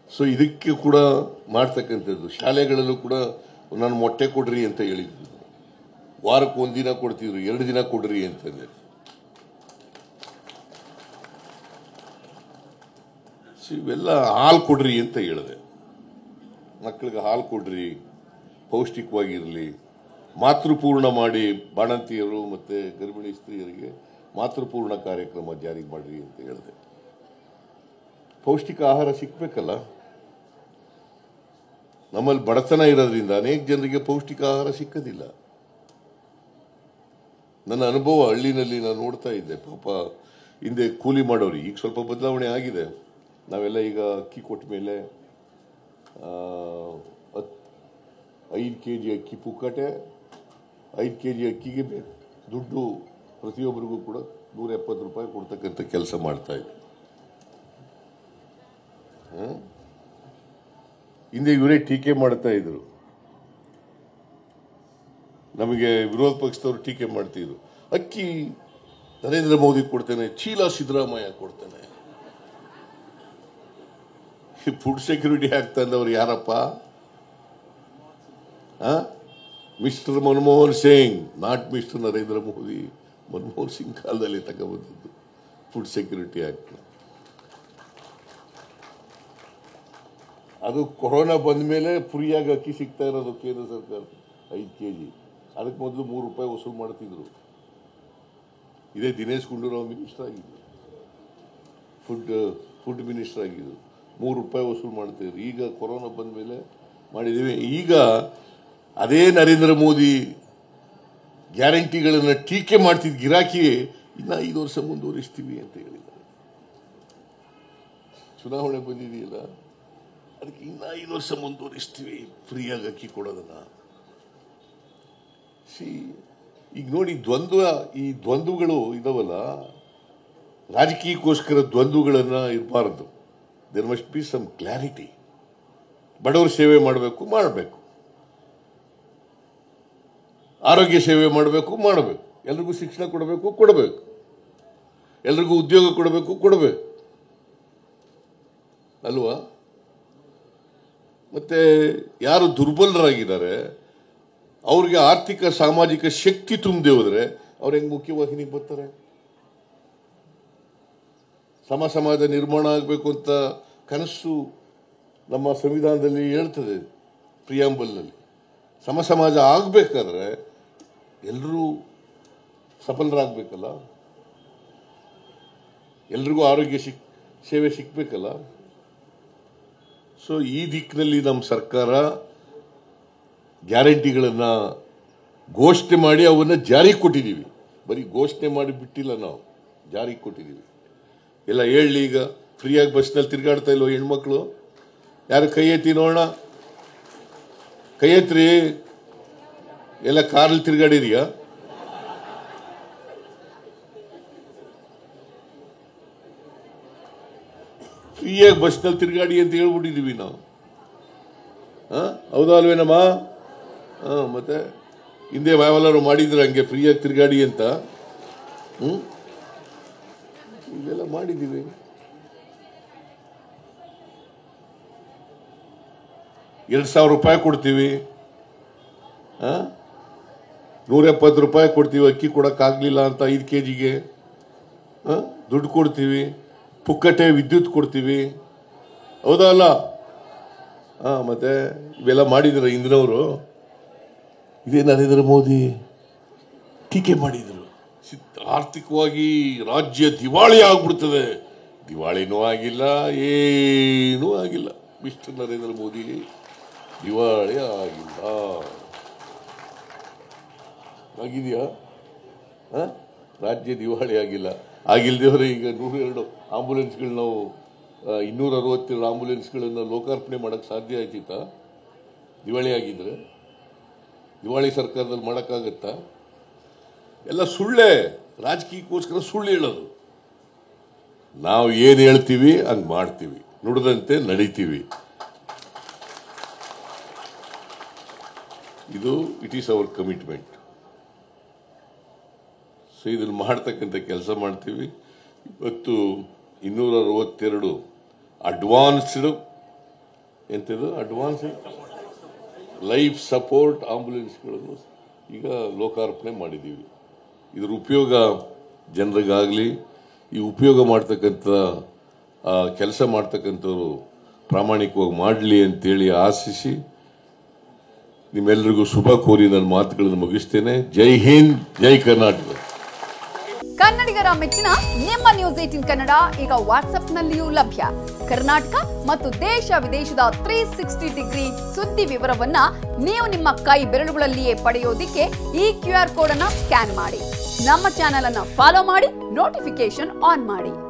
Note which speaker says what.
Speaker 1: So ಇದಕ್ಕೆ ಕೂಡ ಮಾಡ್ತಕ್ಕಂಥದ್ದು ಶಾಲೆಗಳಲ್ಲೂ ಕೂಡ ನಾನು ಮೊಟ್ಟೆ ಕೊಡ್ರಿ ಅಂತ ಹೇಳಿದ್ರು ವಾರಕ್ಕೆ ಒಂದಿನ ಕೊಡ್ತಿದ್ರು ಎರಡು ದಿನ ಕೊಡ್ರಿ ಅಂತಂದ್ರೆ ಸೊ ಇವೆಲ್ಲ ಹಾಲು ಕೊಡ್ರಿ ಅಂತ ಹೇಳಿದೆ ಮಕ್ಕಳಿಗೆ ಹಾಲು ಕೊಡ್ರಿ ಪೌಷ್ಟಿಕವಾಗಿರಲಿ ಮಾತೃಪೂರ್ಣ ಮಾಡಿ ಬಾಣಂತಿಯರು ಮತ್ತೆ ಗರ್ಭಿಣಿ ಸ್ತ್ರೀಯರಿಗೆ ಮಾತೃಪೂರ್ಣ ಕಾರ್ಯಕ್ರಮ ಜಾರಿ ಮಾಡ್ರಿ ಅಂತ ಹೇಳಿದೆ ಪೌಷ್ಟಿಕ ಆಹಾರ ಸಿಕ್ಬೇಕಲ್ಲ ನಮ್ಮಲ್ಲಿ ಬಡತನ ಇರೋದ್ರಿಂದ ಅನೇಕ ಜನರಿಗೆ ಪೌಷ್ಟಿಕ ಆಹಾರ ಸಿಕ್ಕದಿಲ್ಲ ನನ್ನ ಅನುಭವ ಹಳ್ಳಿನಲ್ಲಿ ನಾನು ನೋಡ್ತಾ ಇದ್ದೆ ಪಾಪ ಹಿಂದೆ ಕೂಲಿ ಮಾಡೋರು ಈಗ ಸ್ವಲ್ಪ ಬದಲಾವಣೆ ಆಗಿದೆ ನಾವೆಲ್ಲ ಈಗ ಅಕ್ಕಿ ಕೊಟ್ಟ ಮೇಲೆ ಐದು ಕೆ ಜಿ ಅಕ್ಕಿ ಪುಕ್ಕಟೆ ಐದು ಕೆ ಜಿ ಅಕ್ಕಿಗೆ ಬೇ- ದುಡ್ಡು ಪ್ರತಿಯೊಬ್ಬರಿಗೂ ಕೂಡ ನೂರ ಎಪ್ಪತ್ತು ರೂಪಾಯಿ ಕೊಡ್ತಕ್ಕಂಥ ಕೆಲಸ ಮಾಡ್ತಾ ಇದ್ದೆ ಹ? ಹಿಂದೆ ಇವರೇ ಟೀಕೆ ಮಾಡ್ತಾ ಇದ್ರು ನಮಗೆ ವಿರೋಧ ಪಕ್ಷದವರು ಟೀಕೆ ಮಾಡ್ತಿದ್ರು ಅಕ್ಕಿ ನರೇಂದ್ರ ಮೋದಿ ಕೊಡ್ತೇನೆ ಚೀಲ ಸಿದ್ದರಾಮಯ್ಯ ಕೊಡ್ತೇನೆ ಫುಡ್ ಸೆಕ್ಯೂರಿಟಿ ಆಗ್ತಾ ಇದ್ದವ್ರು ಯಾರಪ್ಪ mister Manmohan Singh not mister Narendra Modi Manmohan Singh ಕಾಲದಲ್ಲಿ ತಗೊಬಂದದ್ದು ಫುಡ್ ಸೆಕ್ಯೂರಿಟಿ ಆಕ್ಟ್ ಅದು ಕೊರೋನಾ ಬಂದ ಮೇಲೆ ಫ್ರೀಯಾಗಿ ಅಕ್ಕಿ ಸಿಗ್ತಾ ಇರೋದು ಕೇಂದ್ರ ಸರ್ಕಾರ ಐದು ಕೆ ಜಿ ಅದಕ್ಕೆ ಮೊದಲು ಮೂರು ರೂಪಾಯಿ ವಸೂಲು ಮಾಡ್ತಿದ್ರು ಇದೇ ದಿನೇಶ್ ಗುಂಡೂರಾವ್ ಮಿನಿಸ್ಟರ್ ಆಗಿದ್ರು ಫುಡ್ ಫುಡ್ ಮಿನಿಸ್ಟರ್ ಆಗಿದ್ರು ಮೂರು ರೂಪಾಯಿ ವಸೂಲು ಮಾಡ್ತಿದ್ರು ಈಗ ಕೊರೋನಾ ಬಂದ ಮೇಲೆ ಮಾಡಿದ್ದೀವಿ ಈಗ ಅದೇ ನರೇಂದ್ರ ಮೋದಿ ಗ್ಯಾರಂಟಿಗಳನ್ನು ಟೀಕೆ ಮಾಡ್ತಿದ್ದ ಗಿರಾಕಿ ಇನ್ನ ಐದು ವರ್ಷ ಮುಂದುವರಿಸ್ತೀವಿ ಅಂತ ಹೇಳಿದ್ದಾರೆ ಚುನಾವಣೆ ಬಂದಿದೆಯಲ್ಲ ಅದಕ್ಕೆ ಇನ್ನ ಐದು ವರ್ಷ ಮುಂದುವರಿಸ್ತೀವಿ ಫ್ರೀಯಾಗಿ ಅಕ್ಕಿ ಕೊಡೋದನ್ನ ಸಿ ಈಗ ನೋಡಿ ದ್ವಂದ್ವ ಈ ದ್ವಂದ್ವಗಳು ಇದಾವಲ್ಲ ರಾಜಕೀಯಕ್ಕೋಸ್ಕರ ದ್ವಂದ್ವಗಳನ್ನ ಇರಬಾರದು there must be some clarity ಬಡವರ ಸೇವೆ ಮಾಡಬೇಕು ಮಾಡಬೇಕು ಆರೋಗ್ಯ ಸೇವೆ ಮಾಡಬೇಕು ಮಾಡಬೇಕು ಎಲ್ರಿಗೂ ಶಿಕ್ಷಣ ಕೊಡಬೇಕು ಕೊಡಬೇಕು ಎಲ್ರಿಗೂ ಉದ್ಯೋಗ ಕೊಡಬೇಕು ಕೊಡಬೇಕು ಅಲ್ವಾ ಮತ್ತೆ ಯಾರು ದುರ್ಬಲರಾಗಿದ್ದಾರೆ ಅವ್ರಿಗೆ ಆರ್ಥಿಕ ಸಾಮಾಜಿಕ ಶಕ್ತಿ ತುಂಬದೆ ಹೋದ್ರೆ ಅವ್ರು ಹೆಂಗ್ ಮುಖ್ಯವಾಹಿನಿಗೆ ಬರ್ತಾರೆ ಸಮ ಸಮಾಜ ನಿರ್ಮಾಣ ಆಗಬೇಕು ಅಂತ ಕನಸು ನಮ್ಮ ಸಂವಿಧಾನದಲ್ಲಿ ಹೇಳ್ತದೆ ಪ್ರಿಯಾಂಬಲ್ನಲ್ಲಿ ಸಮ ಸಮಾಜ ಆಗಬೇಕಾದ್ರೆ ಎಲ್ಲರೂ ಸಫಲರಾಗಬೇಕಲ್ಲ ಎಲ್ರಿಗೂ ಆರೋಗ್ಯ ಸಿಕ್ ಸೇವೆ ಸಿಕ್ಬೇಕಲ್ಲ ಸೊ ಈ ದಿಕ್ಕಿನಲ್ಲಿ ನಮ್ಮ ಸರ್ಕಾರ ಗ್ಯಾರಂಟಿಗಳನ್ನ ಘೋಷಣೆ ಮಾಡಿ ಅವನ್ನ ಜಾರಿಗೆ ಕೊಟ್ಟಿದ್ದೀವಿ ಬರೀ ಘೋಷಣೆ ಮಾಡಿ ಬಿಟ್ಟಿಲ್ಲ ನಾವು ಜಾರಿಗೆ ಕೊಟ್ಟಿದ್ದೀವಿ ಎಲ್ಲ ಹೇಳಿ ಈಗ ಫ್ರೀಯಾಗಿ ಬಸ್ನಲ್ಲಿ ತಿರ್ಗಾಡ್ತಾ ಇಲ್ವೋ ಹೆಣ್ಮಕ್ಳು ಯಾರು ಕೈ ಎತ್ತಿ ನೋಡೋಣ ಕೈ ಎತ್ರಿ ಎಲ್ಲ ಕಾರಲ್ಲಿ ತಿರ್ಗಾಡಿರಿಯಾ ಫ್ರೀಯಾಗಿ ಬಸ್ನಲ್ಲಿ ತಿರ್ಗಾಡಿ ಅಂತ ಹೇಳ್ಬಿಟ್ಟಿದೀವಿ ನಾವು ಹಾ ಹೌದಾ ಅಲ್ವೇನಮ್ಮ ಹಾ ಮತ್ತೆ ಹಿಂದೆ ಯಾವೆಲ್ಲರೂ ಮಾಡಿದ್ರ ಹಂಗೆ ಫ್ರೀಯಾಗಿ ತಿರ್ಗಾಡಿ ಅಂತ ಹ್ಮ್ ಇದೆಲ್ಲ ಮಾಡಿದೀವಿ ಎರಡ್ ಸಾವಿರ ರೂಪಾಯಿ ಕೊಡ್ತೀವಿ ಆ? ನೂರ ಎಪ್ಪತ್ತು ರೂಪಾಯಿ ಕೊಡ್ತೀವಿ ಅಕ್ಕಿ ಕೊಡಕ್ಕಾಗ್ಲಿಲ್ಲ ಅಂತ ಐದು ಕೆ ಜಿಗೆ ದುಡ್ಡು ಕೊಡ್ತೀವಿ ಪುಕ್ಕಟೆ ವಿದ್ಯುತ್ ಕೊಡ್ತೀವಿ ಹೌದಾ ಅಲ್ಲ ಹಾ ಮತ್ತೆ ಇವೆಲ್ಲ ಮಾಡಿದ್ರ ಇಂದಿನವರು ಇದೇ ನರೇಂದ್ರ ಮೋದಿ ಟೀಕೆ ಮಾಡಿದ್ರು ಸಿದ್- ಆರ್ಥಿಕವಾಗಿ ರಾಜ್ಯ ದಿವಾಳಿ ಆಗ್ಬಿಡ್ತದೆ ದಿವಾಳಿನೂ ಆಗಿಲ್ಲ ಏನೂ ಆಗಿಲ್ಲ ಮಿಸ್ಟರ್ ನರೇಂದ್ರ ಮೋದಿ ದಿವಾಳಿ ಆಗಿಲ್ಲ ಆಗಿದೆಯಾ ಹ? ರಾಜ್ಯ ದಿವಾಳಿ ಆಗಿಲ್ಲ ಆಗಿಲ್ದೇವ್ರೆ ಈಗ ನೂರ ಎರಡು ಆಂಬುಲೆನ್ಸ್ಗಳು ನಾವು ಆ, ಇನ್ನೂರ ಅರವತ್ತೆರಡು ಆಂಬುಲೆನ್ಸ್ಗಳನ್ನು ಲೋಕಾರ್ಪಣೆ ಮಾಡಕ್ ಸಾಧ್ಯ ಆಯ್ತಿತ್ತ ದಿವಾಳಿ ಆಗಿದ್ರೆ ದಿವಾಳಿ ಸರ್ಕಾರದಲ್ಲಿ ಮಾಡೋಕ್ಕಾಗತ್ತಾ ಎಲ್ಲ ಸುಳ್ಳೇ ರಾಜಕೀಯಕ್ಕೋಸ್ಕರ ಸುಳ್ಳು ಹೇಳೋದು ನಾವು ಏನು ಹೇಳ್ತೀವಿ ಹಂಗೆ ಮಾಡ್ತೀವಿ ನುಡಿದಂತೆ ನಡೀತೀವಿ ಇದು it is our commitment so ಇದನ್ನು ಮಾಡ್ತಕ್ಕಂಥ ಕೆಲಸ ಮಾಡ್ತೀವಿ ಇವತ್ತು ಇನ್ನೂರ ಅರವತ್ತೆರಡು ಅಡ್ವಾನ್ಸ್ಡ್ ಎಂಥದ್ದು ಅಡ್ವಾನ್ಸ್ ಲೈಫ್ ಸಪೋರ್ಟ್ ಆಂಬುಲೆನ್ಸ್ಗಳನ್ನು ಈಗ ಲೋಕಾರ್ಪಣೆ ಮಾಡಿದ್ದೀವಿ ಇದರ ಉಪಯೋಗ ಜನರಿಗಾಗಲಿ ಈ ಉಪಯೋಗ ಮಾಡ್ತಕ್ಕಂಥ ಕೆಲಸ ಮಾಡ್ತಕ್ಕಂಥವ್ರು ಪ್ರಾಮಾಣಿಕವಾಗಿ ಮಾಡಲಿ ಅಂತೇಳಿ ಆಶಿಸಿ ನಿಮ್ಮೆಲ್ಲರಿಗೂ ಶುಭ ಕೋರಿ ನನ್ನ ಮಾತುಗಳನ್ನು ಮುಗಿಸ್ತೇನೆ ಜೈ ಹಿಂದ್ ಜೈ ಕರ್ನಾಟಕ
Speaker 2: ಕನ್ನಡಿಗರ ಮೆಚ್ಚಿನ ನಿಮ್ಮ ನ್ಯೂಸ್ ಏಟಿನ್ ಕನ್ನಡ ಈಗ ವಾಟ್ಸ್ಆಪ್ನಲ್ಲಿಯೂ ಲಭ್ಯ ಕರ್ನಾಟಕ ಮತ್ತು ದೇಶ ವಿದೇಶದ ತ್ರೀ ಸಿಕ್ಸ್ಟಿ ಡಿಗ್ರಿ ಸುದ್ದಿ ವಿವರವನ್ನ ನೀವು ನಿಮ್ಮ ಕೈ ಬೆರಳುಗಳಲ್ಲಿಯೇ ಪಡೆಯೋದಿಕ್ಕೆ ಈ ಕ್ಯೂ ಆರ್ ಕೋಡ್ ಅನ್ನ ಸ್ಕ್ಯಾನ್ ಮಾಡಿ ನಮ್ಮ ಚಾನೆಲ್ ಅನ್ನ ಫಾಲೋ ಮಾಡಿ ನೋಟಿಫಿಕೇಶನ್ ಆನ್ ಮಾಡಿ